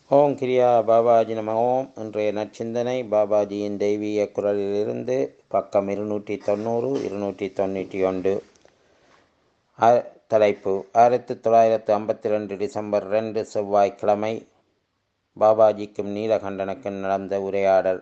ஓம் கிரியா பாபாஜி நம ஓம் இன்றைய நற்சிந்தனை பாபாஜியின் தெய்வீக குரலிலிருந்து பக்கம் இருநூற்றி தொண்ணூறு இருநூற்றி தொண்ணூற்றி ஒன்று அ- தலைப்பு ஆயிரத்தி தொள்ளாயிரத்து ஐம்பத்தி ரெண்டு டிசம்பர் ரெண்டு செவ்வாய்க்கிழமை பாபாஜிக்கும் நீலகண்டனுக்கும் நடந்த உரையாடல்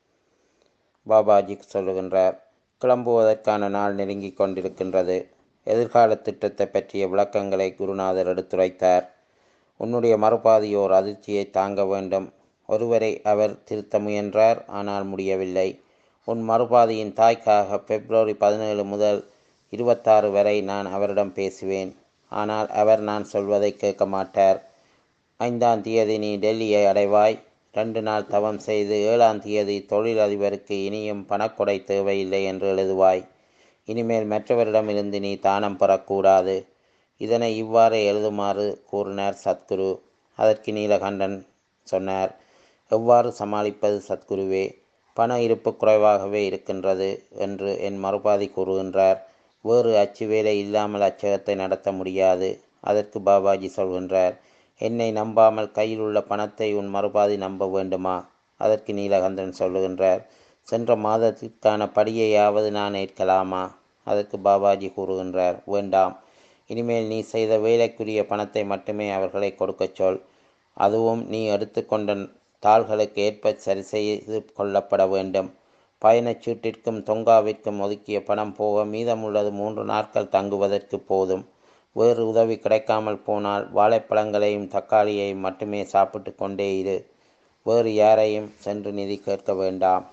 பாபாஜி சொல்லுகின்றார் கிளம்புவதற்கான நாள் நெருங்கிக் கொண்டிருக்கின்றது எதிர்கால திட்டத்தை பற்றிய விளக்கங்களை குருநாதர் எடுத்துரைத்தார் உன்னுடைய மறுபாதியோர் அதிர்ச்சியை தாங்க வேண்டும் ஒருவரை அவர் திருத்த முயன்றார் ஆனால் முடியவில்லை உன் மறுபாதியின் தாய்க்காக பிப்ரவரி பதினேழு முதல் இருபத்தாறு வரை நான் அவரிடம் பேசுவேன் ஆனால் அவர் நான் சொல்வதை கேட்க மாட்டார் ஐந்தாம் தேதி நீ டெல்லியை அடைவாய் ரெண்டு நாள் தவம் செய்து ஏழாம் தேதி தொழிலதிபருக்கு இனியும் பணக்கொடை தேவையில்லை என்று எழுதுவாய் இனிமேல் மற்றவரிடமிருந்து நீ தானம் பெறக்கூடாது இதனை இவ்வாறு எழுதுமாறு கூறினார் சத்குரு அதற்கு நீலகண்டன் சொன்னார் எவ்வாறு சமாளிப்பது சத்குருவே பண இருப்பு குறைவாகவே இருக்கின்றது என்று என் மறுபாதி கூறுகின்றார் வேறு அச்சு வேலை இல்லாமல் அச்சகத்தை நடத்த முடியாது அதற்கு பாபாஜி சொல்கின்றார் என்னை நம்பாமல் கையில் உள்ள பணத்தை உன் மறுபாதி நம்ப வேண்டுமா அதற்கு நீலகண்டன் சொல்லுகின்றார் சென்ற மாதத்திற்கான படியையாவது நான் ஏற்கலாமா அதற்கு பாபாஜி கூறுகின்றார் வேண்டாம் இனிமேல் நீ செய்த வேலைக்குரிய பணத்தை மட்டுமே அவர்களை கொடுக்கச் சொல் அதுவும் நீ எடுத்துக்கொண்ட தாள்களுக்கு ஏற்ப சரி செய்து கொள்ளப்பட வேண்டும் பயணச்சீட்டிற்கும் தொங்காவிற்கும் ஒதுக்கிய பணம் போக மீதமுள்ளது மூன்று நாட்கள் தங்குவதற்கு போதும் வேறு உதவி கிடைக்காமல் போனால் வாழைப்பழங்களையும் தக்காளியையும் மட்டுமே சாப்பிட்டு கொண்டே இரு வேறு யாரையும் சென்று நிதி கேட்க வேண்டாம்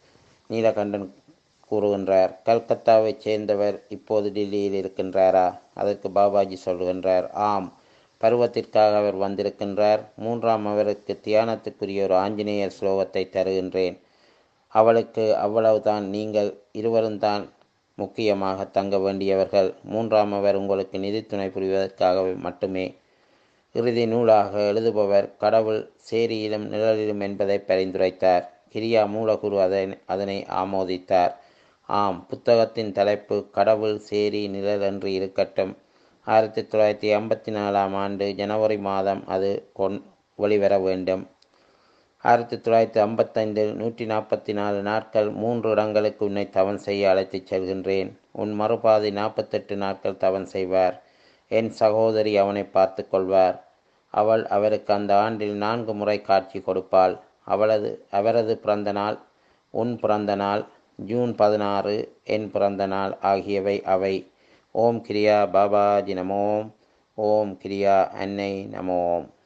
நீலகண்டன் கூறுகின்றார் கல்கத்தாவைச் சேர்ந்தவர் இப்போது டெல்லியில் இருக்கின்றாரா அதற்கு பாபாஜி சொல்கின்றார் ஆம் பருவத்திற்காக அவர் வந்திருக்கின்றார் மூன்றாம் அவருக்கு தியானத்துக்குரிய ஒரு ஆஞ்சநேயர் ஸ்லோகத்தை தருகின்றேன் அவளுக்கு அவ்வளவுதான் நீங்கள் இருவரும் தான் முக்கியமாக தங்க வேண்டியவர்கள் மூன்றாம் அவர் உங்களுக்கு நிதித்துணை புரிவதற்காக மட்டுமே இறுதி நூலாக எழுதுபவர் கடவுள் சேரியிலும் நிழலிலும் என்பதை பரிந்துரைத்தார் கிரியா மூலகுரு அதனை அதனை ஆமோதித்தார் ஆம் புத்தகத்தின் தலைப்பு கடவுள் சேரி நிழல் என்று இருக்கட்டும் ஆயிரத்தி தொள்ளாயிரத்தி ஐம்பத்தி நாலாம் ஆண்டு ஜனவரி மாதம் அது கொன் வெளிவர வேண்டும் ஆயிரத்தி தொள்ளாயிரத்தி ஐம்பத்தைந்தில் நூற்றி நாற்பத்தி நாலு நாட்கள் மூன்று இடங்களுக்கு உன்னை தவன் செய்ய அழைத்துச் செல்கின்றேன் உன் மறுபாதி நாற்பத்தெட்டு நாட்கள் தவன் செய்வார் என் சகோதரி அவனை பார்த்து கொள்வார் அவள் அவருக்கு அந்த ஆண்டில் நான்கு முறை காட்சி கொடுப்பாள் அவளது அவரது பிறந்த நாள் உன் பிறந்த நாள் ஜூன் பதினாறு என் பிறந்த நாள் ஆகியவை அவை ஓம் கிரியா பாபாஜி நமோம் ஓம் கிரியா அன்னை நமோம்